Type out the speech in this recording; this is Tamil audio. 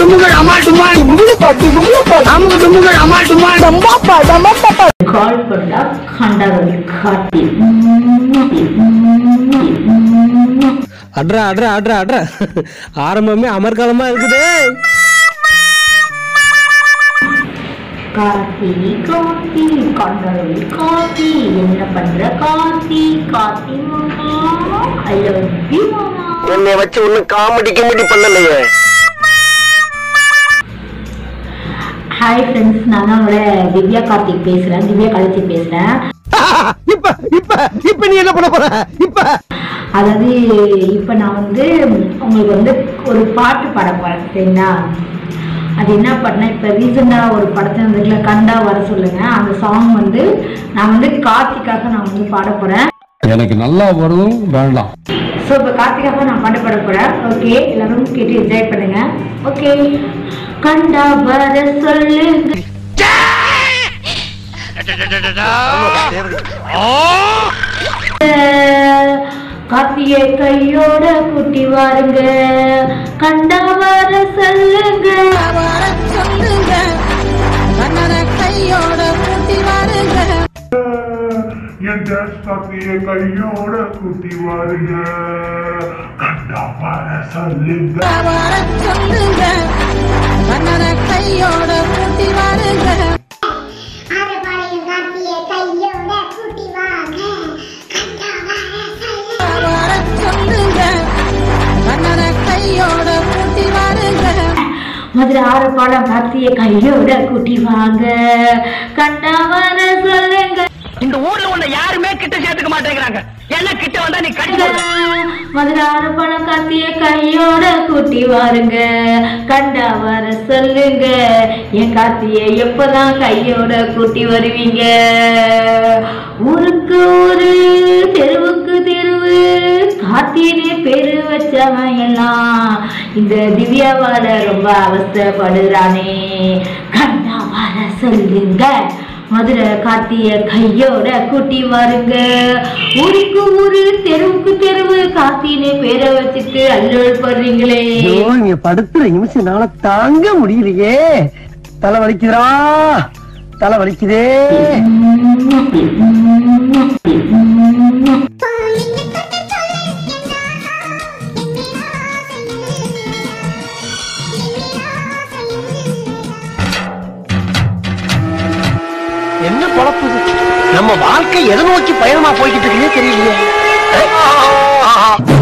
டுமுகள் அமால் டுமால் அமுக டுமுகள் அமால் டுமால் கால் பண்ணா கண்டவரை காட்டி அட்ரா அட்ரா அட்ரா அட்ரா ஆரம்பமே அமர்காலமா இருக்குது காத்தி காத்தி கண்டவரை காத்தி என்ன பண்ற காத்தி காத்தி மாமா ஐ லவ் யூ மாமா என்னை வச்சு ஒன்னும் காமெடி கிமெடி பண்ணலையே ஹாய் ஃப்ரெண்ட்ஸ் நான் தான் உங்களோட திவ்யா கார்த்திக் பேசுறேன் திவ்யா கலைச்சி பேசுறேன் இப்ப இப்ப இப்ப நீ என்ன பண்ண போற இப்ப அதாவது இப்போ நான் வந்து உங்களுக்கு வந்து ஒரு பாட்டு பாட போறேன் சரிங்களா அது என்ன பாட்டுனா இப்போ ரீசெண்டாக ஒரு படத்தை வந்துல கண்டா வர சொல்லுங்க அந்த சாங் வந்து நான் வந்து கார்த்திக்காக நான் வந்து பாட போறேன் எனக்கு நல்லா வரும் வேண்டாம் ஸோ இப்போ கார்த்திகாக நான் பாட்டு பாட போறேன் ஓகே எல்லாரும் கேட்டு என்ஜாய் பண்ணுங்க ஓகே கண்டா வர சொல்லுங்க கார்த்திகை கையோட கூட்டி வாருங்க கண்டா வர சொல்லுங்க என் டான்ஸ் காப்பிய கையோட குத்தி வாருங்க கண்டா பார சொல்லுங்க ஆரப்பாளையம் காட்டிய கையோட கூட்டி வாங்க கண்டா வர சொல்லுங்க மதுரை ஆரப்பாடம் கார்த்திகை கையோட கூட்டி வாங்க கண்டா வர சொல்லுங்க இந்த ஊர்ல உன்னை யாருமே கிட்ட சேர்த்துக்க மாட்டேங்கிறாங்க என்ன கிட்ட வந்தா நீ கடிச்சு மதுரை ஆரப்பாடம் கார்த்திகை கையோட கூட்டி வாருங்க கண்டா வர சொல்லுங்க என் கார்த்தியை எப்பதான் கையோட கூட்டி வருவீங்க ஊருக்கு ஊரு தெருவுக்கு தெருவு காத்தினே பெரு வச்சவன் எல்லாம் இந்த திவ்யாவால ரொம்ப அவஸ்தைப்படுறானே கண்டா வர சொல்லுங்க மதுரை கார்த்திய கையோட கூட்டி வாருங்க ஊருக்கு ஊரு தெருவுக்கு தெருவு காத்தினே பேரை வச்சுட்டு அல்லல் படுறீங்களே நீங்க படுத்துற நிமிஷம்னால தாங்க முடியலையே தலை வலிக்குதுடா தலை வலிக்குதே என்ன பொழப்பு இது? நம்ம வாழ்க்கை எதை நோக்கி பயணமா போய்கிட்டு இருக்குன்னே தெரியலையே